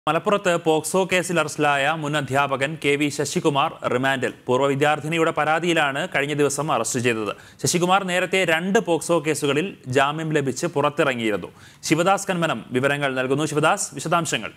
മലപ്പുറത്ത് പോക്സോ കേസിൽ അറസ്റ്റിലായ മുൻ അധ്യാപകൻ കെ വി ശശികുമാർ റിമാൻഡിൽ പൂർവ്വ വിദ്യാർത്ഥിനിയുടെ പരാതിയിലാണ് കഴിഞ്ഞ ദിവസം അറസ്റ്റ് ചെയ്തത് ശശികുമാർ നേരത്തെ രണ്ട് പോക്സോ കേസുകളിൽ ജാമ്യം ലഭിച്ച് പുറത്തിറങ്ങിയിരുന്നു ശിവദാസ് കന്മനം വിവരങ്ങൾ നൽകുന്നു ശിവദാസ് വിശദാംശങ്ങൾ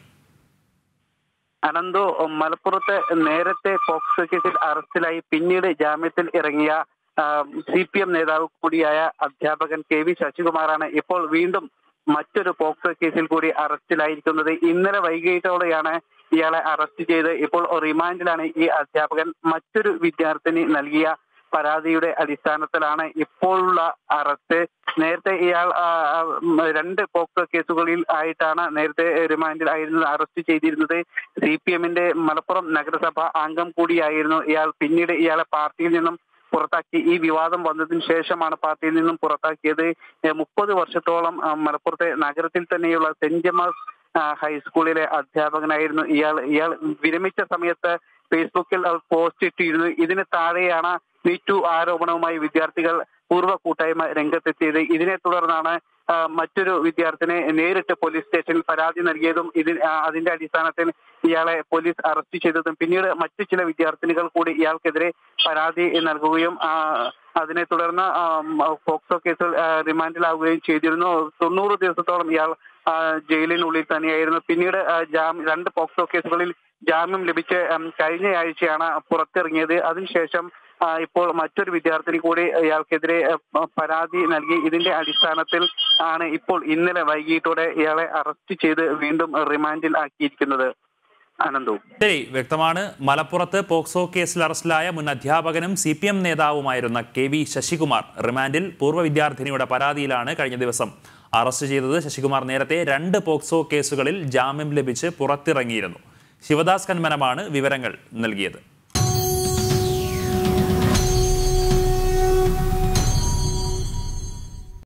അനന്തു മലപ്പുറത്ത് നേരത്തെ പോക്സോ കേസിൽ അറസ്റ്റിലായി പിന്നീട് ജാമ്യത്തിൽ ഇറങ്ങിയ സി പി എം നേതാവ് കൂടിയായ അധ്യാപകൻ കെ വി ശശികുമാറാണ് ഇപ്പോൾ വീണ്ടും മറ്റൊരു പോക്സോ കേസിൽ കൂടി അറസ്റ്റിലായിരിക്കുന്നത് ഇന്നലെ വൈകിട്ടോടെയാണ് ഇയാളെ അറസ്റ്റ് ചെയ്ത് ഇപ്പോൾ റിമാൻഡിലാണ് ഈ അധ്യാപകൻ മറ്റൊരു വിദ്യാർത്ഥിനി നൽകിയ പരാതിയുടെ അടിസ്ഥാനത്തിലാണ് ഇപ്പോഴുള്ള അറസ്റ്റ് നേരത്തെ ഇയാൾ ആ, ആ, ഉം, രണ്ട് പോക്സോ കേസുകളിൽ ആയിട്ടാണ് നേരത്തെ റിമാൻഡിൽ ആയിരുന്നത് അറസ്റ്റ് ചെയ്തിരുന്നത് സി പി എമ്മിന്റെ മലപ്പുറം നഗരസഭ അംഗം കൂടിയായിരുന്നു ഇയാൾ പിന്നീട് ഇയാളെ പാർട്ടിയിൽ നിന്നും പുറത്താക്കി ഈ വിവാദം വന്നതിന് ശേഷമാണ് പാർട്ടിയിൽ നിന്നും പുറത്താക്കിയത് മുപ്പത് വർഷത്തോളം ആ, മലപ്പുറത്തെ നഗരത്തിൽ തന്നെയുള്ള സെന്റ് ജമാസ് ആ, ഹൈസ്കൂളിലെ അധ്യാപകനായിരുന്നു ഇയാൾ ഇയാൾ വിരമിച്ച സമയത്ത് ഫേസ്ബുക്കിൽ അത് പോസ്റ്റ് ഇട്ടിരുന്നു ഇതിന് താഴെയാണ് മീ ടു ആരോപണവുമായി വിദ്യാർത്ഥികൾ പൂർവ്വ കൂട്ടായ്മ രംഗത്തെത്തിയത് ഇതിനെ തുടർന്നാണ് ആ, മറ്റൊരു വിദ്യാർത്ഥിനെ നേരിട്ട് പോലീസ് സ്റ്റേഷനിൽ പരാതി നൽകിയതും ഇതിന് ആ, അതിന്റെ അടിസ്ഥാനത്തിൽ ഇയാളെ പോലീസ് അറസ്റ്റ് ചെയ്തതും പിന്നീട് മറ്റു ചില വിദ്യാർത്ഥിനികൾ കൂടി ഇയാൾക്കെതിരെ പരാതി നൽകുകയും ആ, അതിനെ തുടർന്ന് ആ, മ- പോക്സോ കേസിൽ ആ, റിമാൻഡിലാവുകയും ചെയ്തിരുന്നു തൊണ്ണൂറ് ദിവസത്തോളം ഇയാൾ ആ, ജയിലിനുള്ളിൽ തന്നെയായിരുന്നു പിന്നീട് ആ, ജാമ്യം രണ്ട് പോക്സോ കേസുകളിൽ ജാമ്യം ലഭിച്ച് ഉം, കഴിഞ്ഞ ആഴ്ചയാണ് പുറത്തിറങ്ങിയത് അതിനുശേഷം ആ, ഇപ്പോൾ മറ്റൊരു വിദ്യാർത്ഥിനി കൂടി ഇയാൾക്കെതിരെ ആ, പരാതി നൽകി ഇതിന്റെ അടിസ്ഥാനത്തിൽ ആണ് ഇപ്പോൾ ഇന്നലെ വൈകിട്ടോടെ ഇയാളെ അറസ്റ്റ് ചെയ്ത് വീണ്ടും റിമാൻഡിൽ ആക്കിയിരിക്കുന്നത് അനന്തു ശരി വ്യക്തമാണ് മലപ്പുറത്ത് പോക്സോ കേസിൽ അറസ്റ്റിലായ മുൻ അധ്യാപകനും സി പി എം നേതാവുമായിരുന്ന കെ വി ശശികുമാർ റിമാൻഡിൽ പൂർവ്വ വിദ്യാർത്ഥിനിയുടെ പരാതിയിലാണ് കഴിഞ്ഞ ദിവസം അറസ്റ്റ് ചെയ്തത് ശശികുമാർ നേരത്തെ രണ്ട് പോക്സോ കേസുകളിൽ ജാമ്യം ലഭിച്ച് പുറത്തിറങ്ങിയിരുന്നു ശിവദാസ് കന്മനമാണ് വിവരങ്ങൾ നൽകിയത്